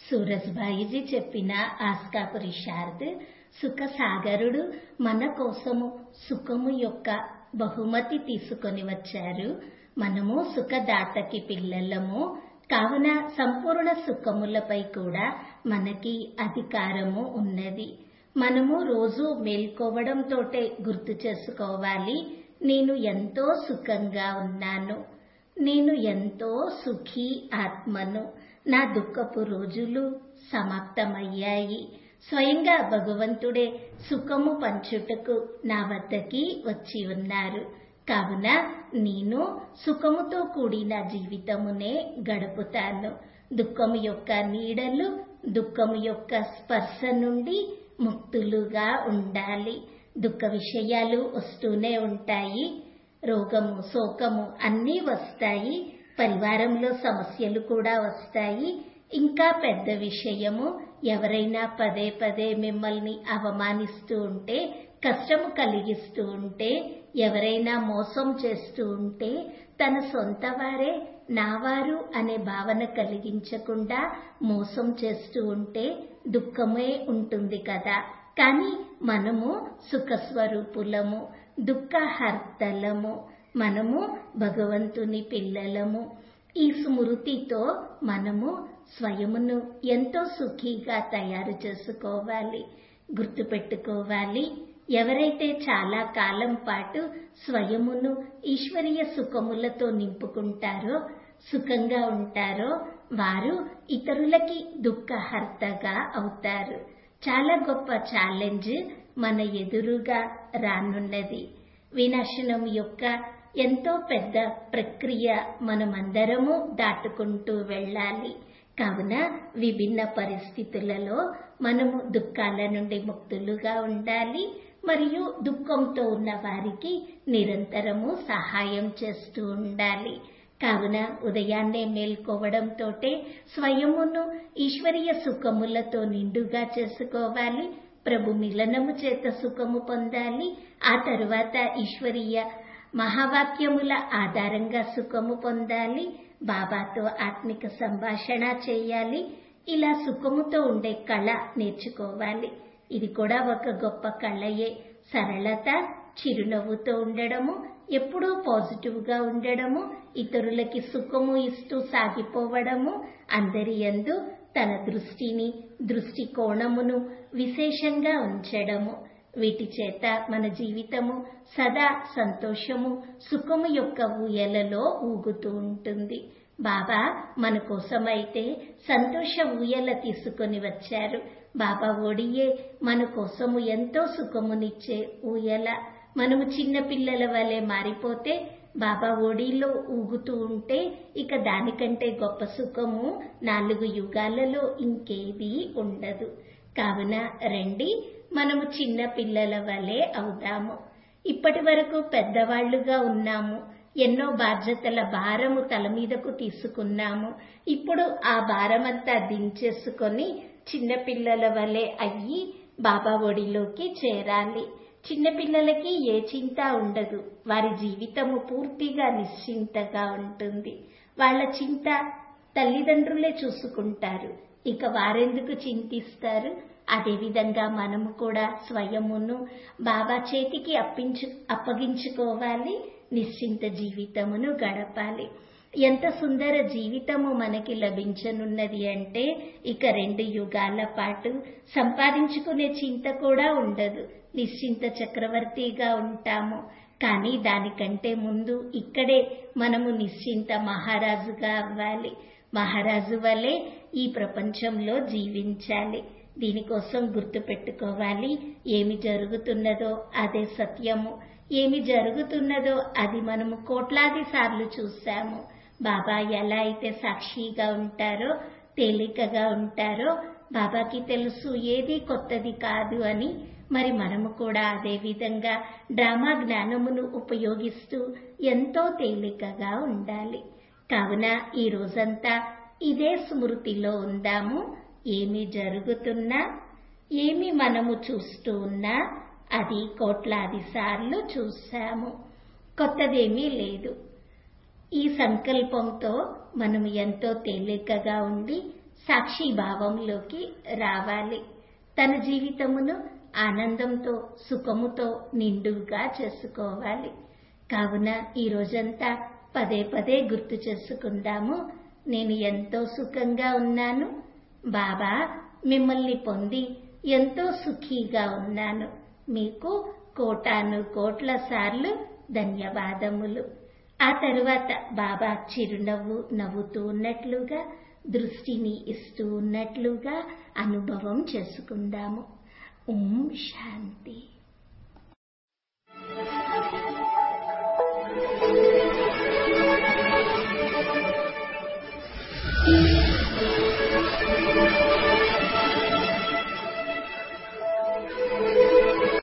సూరజ్భాయిజీ చెప్పిన ఆస్కా పురుషార్థ్ సుఖ సాగరుడు మన కోసము సుఖము యొక్క బహుమతి తీసుకొని వచ్చారు మనము సుఖదాతకి పిల్లలము కావున సంపూర్ణ సుఖములపై కూడా మనకి అధికారము ఉన్నది మనము రోజు మేల్కోవడంతోటే గుర్తు చేసుకోవాలి నేను ఎంతో సుఖంగా ఉన్నాను నేను ఎంతో సుఖీ ఆత్మను నా దుఃఖపు రోజులు సమాప్తమయ్యాయి స్వయంగా భగవంతుడే సుఖము పంచుటకు నా వద్దకి వచ్చి ఉన్నారు కావున నేను సుఖముతో కూడిన జీవితమునే గడుపుతాను దుఃఖము యొక్క నీడలు దుఃఖము యొక్క స్పర్శ నుండి ముక్తులుగా ఉండాలి దుఃఖ విషయాలు వస్తూనే ఉంటాయి రోగము శోకము అన్నీ వస్తాయి పరివారంలో సమస్యలు కూడా వస్తాయి ఇంకా పెద్ద విషయము ఎవరైనా పదే పదే మిమ్మల్ని అవమానిస్తూ ఉంటే కష్టము కలిగిస్తూ ఉంటే ఎవరైనా మోసం చేస్తూ ఉంటే తన సొంత వారే నావారు అనే భావన కలిగించకుండా మోసం చేస్తూ ఉంటే దుఃఖమే ఉంటుంది కదా కానీ మనము సుఖస్వరూపులము దుఃఖహర్తలము మనము భగవంతుని పిల్లలము ఈ స్మృతితో మనము స్వయమును ఎంతో సుఖీగా తయారు చేసుకోవాలి గుర్తుపెట్టుకోవాలి ఎవరైతే చాలా కాలం పాటు స్వయమును ఈశ్వరీయ సుఖములతో నింపుకుంటారో సుఖంగా ఉంటారో వారు ఇతరులకి దుఃఖహర్తగా అవుతారు చాలా గొప్ప ఛాలెంజ్ మన ఎదురుగా రానున్నది వినాశనం యొక్క ఎంతో పెద్ద ప్రక్రియ మనమందరము దాటుకుంటూ వెళ్ళాలి కావున విభిన్న పరిస్థితులలో మనము దుఃఖాల నుండి ముక్తులుగా ఉండాలి మరియు దుఃఖంతో ఉన్న వారికి నిరంతరము సహాయం చేస్తూ ఉండాలి కావున ఉదయాన్నే మేల్కోవడంతోటే స్వయమును ఈశ్వరీయ సుఖములతో నిండుగా చేసుకోవాలి ప్రభు మిలనము చేత సుఖము పొందాలి ఆ తరువాత ఈశ్వరీయ మహావాక్యముల ఆధారంగా సుఖము పొందాలి బాబాతో ఆత్మిక సంభాషణ చేయాలి ఇలా సుఖముతో ఉండే కళ నేర్చుకోవాలి ఇది కూడా ఒక గొప్ప కళయే సరళత చిరునవ్వుతో ఉండడము ఎప్పుడూ పాజిటివ్ గా ఉండడము ఇతరులకి సుఖము ఇస్తూ సాగిపోవడము అందరి యందు తన దృష్టిని దృష్టికోణమును విశేషంగా ఉంచడము వీటి చేత మన జీవితము సదా సంతోషము సుఖము యొక్క ఊయలలో ఊగుతూ ఉంటుంది బాబా మన కోసమైతే సంతోష ఊయల తీసుకొని వచ్చారు బాబా ఒడియే మన కోసము ఎంతో సుఖమునిచ్చే ఊయల మనము చిన్న పిల్లల వలె మారిపోతే బాబా ఒడిలో ఊగుతూ ఉంటే ఇక దానికంటే గొప్ప సుఖము నాలుగు యుగాలలో ఇంకేది ఉండదు కావున రండి మనము చిన్న పిల్లల వలె అవుదాము ఇప్పటి వరకు పెద్దవాళ్లుగా ఉన్నాము ఎన్నో బాధ్యతల భారము తల మీదకు తీసుకున్నాము ఇప్పుడు ఆ భారమంతా దించేసుకొని చిన్నపిల్లల వలె అయ్యి బాబా ఒడిలోకి చేరాలి చిన్నపిల్లలకి ఏ చింత ఉండదు వారి జీవితము పూర్తిగా నిశ్చింతగా ఉంటుంది వాళ్ళ చింత తల్లిదండ్రులే చూసుకుంటారు ఇక వారెందుకు చింతిస్తారు అదేవిధంగా మనము కూడా స్వయమును బాబా చేతికి అప్పించు అప్పగించుకోవాలి నిశ్చింత జీవితమును గడపాలి ఎంత సుందర జీవితము మనకి లభించనున్నది అంటే ఇక రెండు యుగాల పాటు సంపాదించుకునే చింత కూడా ఉండదు నిశ్చింత చక్రవర్తిగా ఉంటాము కానీ దానికంటే ముందు ఇక్కడే మనము నిశ్చింత మహారాజుగా అవ్వాలి మహారాజు వలె ఈ ప్రపంచంలో జీవించాలి దీనికోసం గుర్తుపెట్టుకోవాలి ఏమి జరుగుతున్నదో అదే సత్యము ఏమి జరుగుతున్నదో అది మనము కోట్లాది సార్లు చూశాము బాబా ఎలా అయితే సాక్షిగా ఉంటారో తేలికగా ఉంటారో బాబాకి తెలుసు ఏది కొత్తది కాదు అని మరి మనము కూడా అదే విధంగా డ్రామా జ్ఞానమును ఉపయోగిస్తూ ఎంతో తేలికగా ఉండాలి కావున ఈ రోజంతా ఇదే స్మృతిలో ఉందాము ఏమి జరుగుతున్నా ఏమి మనము చూస్తూ ఉన్నా అది కోట్లాది సార్లు చూశాము కొత్తదేమీ లేదు ఈ సంకల్పంతో మనం ఎంతో తేలికగా ఉండి సాక్షి భావంలోకి రావాలి తన జీవితమును ఆనందంతో సుఖముతో నిండుగా చేసుకోవాలి కావున ఈ రోజంతా పదే పదే గుర్తు చేసుకుందాము నేను ఎంతో సుఖంగా ఉన్నాను బాబా మిమ్మల్ని పొంది ఎంతో సుఖీగా ఉన్నాను మీకు కోటాను కోట్ల సార్లు ధన్యవాదములు ఆ తరువాత బాబా చిరునవ్వు నవ్వుతూ ఉన్నట్లుగా దృష్టిని ఇస్తూ ఉన్నట్లుగా అనుభవం చేసుకుందాము ఓం శాంతి